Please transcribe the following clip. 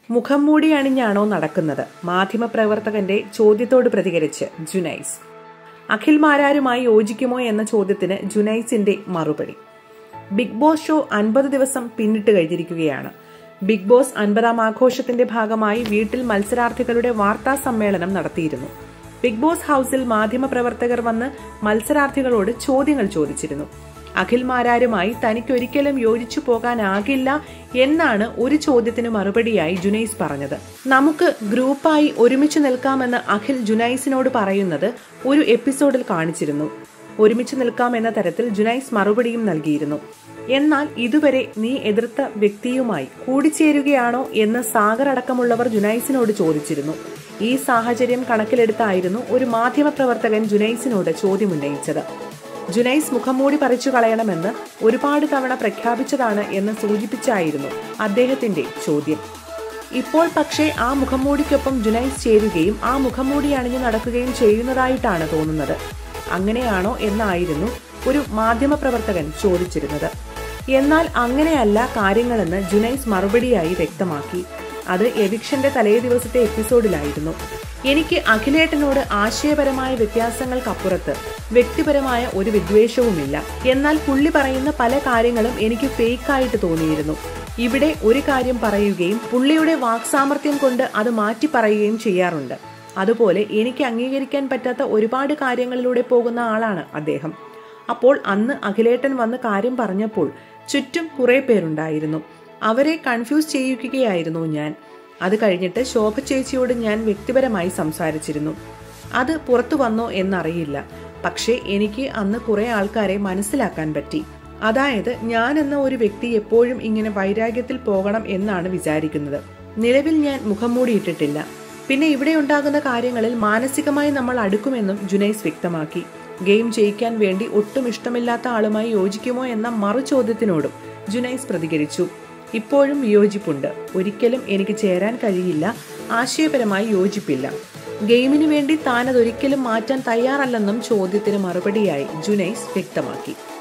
മുഖം മൂടി അണിഞ്ഞാണോ നടക്കുന്നത് മാധ്യമപ്രവർത്തകന്റെ ചോദ്യത്തോട് പ്രതികരിച്ച് ജുനൈസ് അഖിൽ മാരാരുമായി യോജിക്കുമോ എന്ന ചോദ്യത്തിന് ജുനൈസിന്റെ മറുപടി ബിഗ് ബോസ് ഷോ അൻപത് ദിവസം പിന്നിട്ട് കഴിഞ്ഞിരിക്കുകയാണ് ബിഗ് ബോസ് അൻപതാം ആഘോഷത്തിന്റെ ഭാഗമായി വീട്ടിൽ മത്സരാർത്ഥികളുടെ വാർത്താ സമ്മേളനം നടത്തിയിരുന്നു ബിഗ് ബോസ് ഹൌസിൽ മാധ്യമപ്രവർത്തകർ വന്ന് മത്സരാർത്ഥികളോട് ചോദ്യങ്ങൾ ചോദിച്ചിരുന്നു അഖിൽ മാരാരുമായി തനിക്കൊരിക്കലും യോജിച്ചു പോകാനാകില്ല എന്നാണ് ഒരു ചോദ്യത്തിന് മറുപടിയായി ജുനൈസ് പറഞ്ഞത് നമുക്ക് ഗ്രൂപ്പായി ഒരുമിച്ച് നിൽക്കാമെന്ന് അഖിൽ ജുനൈസിനോട് പറയുന്നത് ഒരു എപ്പിസോഡിൽ കാണിച്ചിരുന്നു ഒരുമിച്ച് നിൽക്കാം എന്ന തരത്തിൽ ജുനൈസ് മറുപടിയും നൽകിയിരുന്നു എന്നാൽ ഇതുവരെ നീ എതിർത്ത വ്യക്തിയുമായി കൂടിച്ചേരുകയാണോ എന്ന് സാഗർ അടക്കമുള്ളവർ ജുനൈസിനോട് ചോദിച്ചിരുന്നു ഈ സാഹചര്യം കണക്കിലെടുത്തായിരുന്നു ഒരു മാധ്യമപ്രവർത്തകൻ ജുനൈസിനോട് ചോദ്യമുന്നയിച്ചത് ജുനൈസ് മുഖംമൂടി പറിച്ചു കളയണമെന്ന് ഒരുപാട് തവണ പ്രഖ്യാപിച്ചതാണ് എന്ന് സൂചിപ്പിച്ചായിരുന്നു അദ്ദേഹത്തിന്റെ ചോദ്യം ഇപ്പോൾ പക്ഷേ ആ മുഖംമൂടിക്കൊപ്പം ജുനൈസ് ചേരുകയും ആ മുഖംമൂടി അണിഞ്ഞു നടക്കുകയും ചെയ്യുന്നതായിട്ടാണ് തോന്നുന്നത് അങ്ങനെയാണോ എന്നായിരുന്നു ഒരു മാധ്യമപ്രവർത്തകൻ ചോദിച്ചിരുന്നത് എന്നാൽ അങ്ങനെയല്ല കാര്യങ്ങളെന്ന് ജുനൈസ് മറുപടിയായി വ്യക്തമാക്കി അത് എവിക്ഷന്റെ തലേ ദിവസത്തെ എപ്പിസോഡിലായിരുന്നു എനിക്ക് അഖിലേട്ടനോട് ആശയപരമായ വ്യത്യാസങ്ങൾക്കപ്പുറത്ത് വ്യക്തിപരമായ ഒരു വിദ്വേഷവുമില്ല എന്നാൽ പുള്ളി പറയുന്ന പല കാര്യങ്ങളും എനിക്ക് ഫേക്കായിട്ട് തോന്നിയിരുന്നു ഇവിടെ ഒരു കാര്യം പറയുകയും പുള്ളിയുടെ വാക്സാമർത്ഥ്യം കൊണ്ട് അത് മാറ്റി പറയുകയും ചെയ്യാറുണ്ട് അതുപോലെ എനിക്ക് അംഗീകരിക്കാൻ പറ്റാത്ത ഒരുപാട് കാര്യങ്ങളിലൂടെ പോകുന്ന ആളാണ് അദ്ദേഹം അപ്പോൾ അന്ന് അഖിലേട്ടൻ വന്ന് കാര്യം പറഞ്ഞപ്പോൾ ചുറ്റും കുറെ പേരുണ്ടായിരുന്നു അവരെ കൺഫ്യൂസ് ചെയ്യിക്കുകയായിരുന്നു ഞാൻ അത് കഴിഞ്ഞിട്ട് ശോഭ ചേച്ചിയോട് ഞാൻ വ്യക്തിപരമായി സംസാരിച്ചിരുന്നു അത് പുറത്തു വന്നോ എന്നറിയില്ല പക്ഷേ എനിക്ക് അന്ന് കുറെ ആൾക്കാരെ മനസ്സിലാക്കാൻ പറ്റി അതായത് ഞാൻ എന്ന ഒരു വ്യക്തി എപ്പോഴും ഇങ്ങനെ വൈരാഗ്യത്തിൽ പോകണം എന്നാണ് വിചാരിക്കുന്നത് നിലവിൽ ഞാൻ മുഖം മൂടിയിട്ടിട്ടില്ല പിന്നെ ഇവിടെ ഉണ്ടാകുന്ന കാര്യങ്ങളിൽ മാനസികമായി നമ്മൾ അടുക്കുമെന്നും ജുനൈസ് വ്യക്തമാക്കി ഗെയിം ജയിക്കാൻ വേണ്ടി ഒട്ടും ഇഷ്ടമില്ലാത്ത ആളുമായി യോജിക്കുമോ എന്ന മറു ചോദ്യത്തിനോടും ജുനൈസ് പ്രതികരിച്ചു ഇപ്പോഴും വിയോജിപ്പുണ്ട് ഒരിക്കലും എനിക്ക് ചേരാൻ കഴിയില്ല ആശയപരമായി യോജിപ്പില്ല ഗെയിമിനു വേണ്ടി താൻ അതൊരിക്കലും മാറ്റാൻ തയ്യാറല്ലെന്നും ചോദ്യത്തിന് മറുപടിയായി ജുനൈസ് വ്യക്തമാക്കി